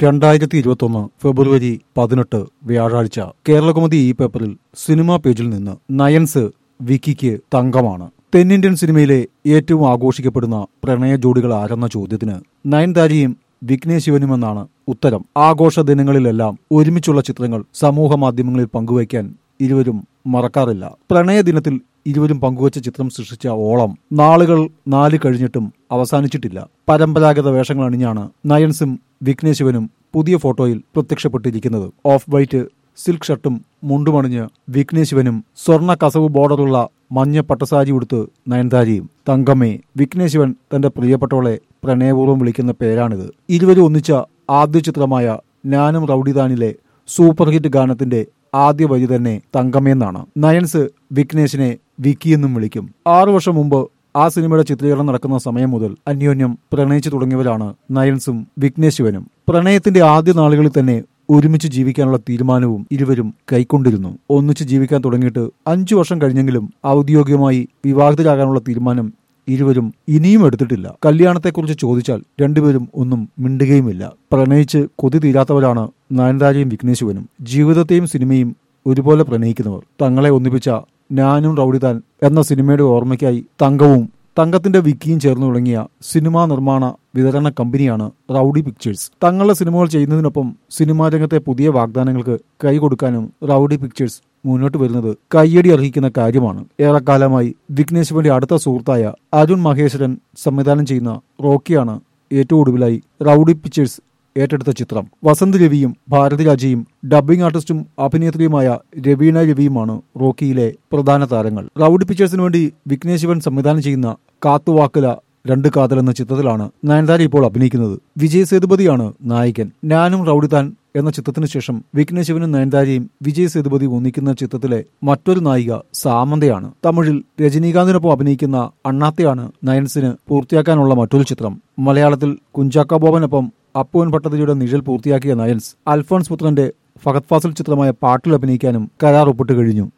രണ്ടായിരത്തി ഇരുപത്തൊന്ന് ഫെബ്രുവരി പതിനെട്ട് വ്യാഴാഴ്ച കേരളകൗമുദി ഈ പേപ്പറിൽ സിനിമാ പേജിൽ നിന്ന് നയൻസ് വിക്കിക്ക് തങ്കമാണ് തെന്നിന്ത്യൻ സിനിമയിലെ ഏറ്റവും ആഘോഷിക്കപ്പെടുന്ന പ്രണയ ജോഡികൾ ആരെന്ന ചോദ്യത്തിന് നയൻതാരയും വിഘ്നേഷ് ശിവനുമെന്നാണ് ഉത്തരം ആഘോഷ ദിനങ്ങളിലെല്ലാം ഒരുമിച്ചുള്ള ചിത്രങ്ങൾ സമൂഹ മാധ്യമങ്ങളിൽ പങ്കുവയ്ക്കാൻ ഇരുവരും മറക്കാറില്ല പ്രണയ ദിനത്തിൽ ഇരുവരും പങ്കുവച്ച ചിത്രം സൃഷ്ടിച്ച ഓളം നാളുകൾ നാല് കഴിഞ്ഞിട്ടും അവസാനിച്ചിട്ടില്ല പരമ്പരാഗത വേഷങ്ങൾ അണിഞ്ഞാണ് നയൻസും വിഘ്നേഷ് ശിവനും പുതിയ ഫോട്ടോയിൽ പ്രത്യക്ഷപ്പെട്ടിരിക്കുന്നത് ഓഫ് വൈറ്റ് സിൽക്ക് ഷർട്ടും മുണ്ടുമണിഞ്ഞ് വിഘ്നേഷ് ശിവനും സ്വർണ്ണ കസവ് ബോർഡറുള്ള മഞ്ഞ പട്ടസാരി ഉടുത്ത് നയൻതാരിയും തങ്കമ്മേ വിഘ്നേഷ് ശിവൻ തന്റെ പ്രിയപ്പെട്ടവളെ പ്രണയപൂർവ്വം വിളിക്കുന്ന പേരാണിത് ഇരുവരും ഒന്നിച്ച ആദ്യ ചിത്രമായ ഞാനും റൌഡിദാനിലെ സൂപ്പർ ഹിറ്റ് ഗാനത്തിന്റെ ആദ്യ വരി തന്നെ തങ്കമ്മയെന്നാണ് നയൻസ് വിഘ്നേഷിനെ വിക്കി എന്നും വിളിക്കും ആറു വർഷം മുമ്പ് ആ സിനിമയുടെ ചിത്രീകരണം നടക്കുന്ന സമയം മുതൽ അന്യോന്യം പ്രണയിച്ചു തുടങ്ങിയവരാണ് നയൻസും വിഘ്നേഷ് ശിവനും പ്രണയത്തിന്റെ ആദ്യ നാളുകളിൽ തന്നെ ഒരുമിച്ച് ജീവിക്കാനുള്ള തീരുമാനവും ഇരുവരും കൈക്കൊണ്ടിരുന്നു ഒന്നിച്ച് ജീവിക്കാൻ തുടങ്ങിയിട്ട് അഞ്ചു വർഷം കഴിഞ്ഞെങ്കിലും ഔദ്യോഗികമായി വിവാഹിതരാകാനുള്ള തീരുമാനം ഇരുവരും ഇനിയും എടുത്തിട്ടില്ല കല്യാണത്തെക്കുറിച്ച് ചോദിച്ചാൽ രണ്ടുപേരും ഒന്നും മിണ്ടുകയുമില്ല പ്രണയിച്ച് കൊതി തീരാത്തവരാണ് നയൻതാരയും വിഘ്നേശുവനും ജീവിതത്തെയും സിനിമയും ഒരുപോലെ പ്രണയിക്കുന്നവർ തങ്ങളെ ഒന്നിപ്പിച്ച ഞാനും റൌഡിതാൻ എന്ന സിനിമയുടെ ഓർമ്മയ്ക്കായി തങ്കവും തങ്കത്തിന്റെ വിക്കിയും ചേർന്ന് തുടങ്ങിയ സിനിമാ നിർമ്മാണ വിതരണ കമ്പനിയാണ് റൌഡി പിക്ചേഴ്സ് തങ്ങളുടെ സിനിമകൾ ചെയ്യുന്നതിനൊപ്പം സിനിമാ രംഗത്തെ പുതിയ വാഗ്ദാനങ്ങൾക്ക് കൈകൊടുക്കാനും റൌഡി പിക്ചേഴ്സ് മുന്നോട്ട് വരുന്നത് കയ്യടി അർഹിക്കുന്ന കാര്യമാണ് ഏറെക്കാലമായി വിഘ്നേശ്വരന്റെ അടുത്ത സുഹൃത്തായ അരുൺ മഹേശ്വരൻ സംവിധാനം ചെയ്യുന്ന റോക്കിയാണ് ഏറ്റവും ഒടുവിലായി റൌഡി പിക്ചേഴ്സ് ഏറ്റെടുത്ത ചിത്രം വസന്ത് രവിയും ഭാരതിരാജയും ഡബ്ബിംഗ് ആർട്ടിസ്റ്റും അഭിനേത്രിയുമായ രവീണ രവിയുമാണ് റോക്കിയിലെ പ്രധാന താരങ്ങൾ റൌഡി പിക്ചേഴ്സിന് വേണ്ടി വിഘ്നേശ് ശിവൻ സംവിധാനം ചെയ്യുന്ന കാത്തുവാക്കല രണ്ട് കാതൽ എന്ന ചിത്രത്തിലാണ് നയൻതാര ഇപ്പോൾ അഭിനയിക്കുന്നത് വിജയ് സേതുപതിയാണ് നായകൻ ഞാനും റൌഡിതാൻ എന്ന ചിത്രത്തിന് ശേഷം വിഘ്നേശ് ശിവനും നയൻതാരയും വിജയ് സേതുപതി ഒന്നിക്കുന്ന ചിത്രത്തിലെ മറ്റൊരു നായിക സാമന്തയാണ് തമിഴിൽ രജനീകാന്തിനൊപ്പം അഭിനയിക്കുന്ന അണ്ണാത്തയാണ് നയൻസിന് പൂർത്തിയാക്കാനുള്ള മറ്റൊരു ചിത്രം മലയാളത്തിൽ കുഞ്ചാക്ക ബോബനൊപ്പം അപ്പുവൻ ഭട്ടതിരിയുടെ നിഴൽ പൂർത്തിയാക്കിയ നയൻസ് അൽഫോൺസ് പുത്രന്റെ ഫഹദ് ഫാസിൽ ചിത്രമായ പാട്ടിൽ അഭിനയിക്കാനും കരാർ ഒപ്പിട്ട് കഴിഞ്ഞു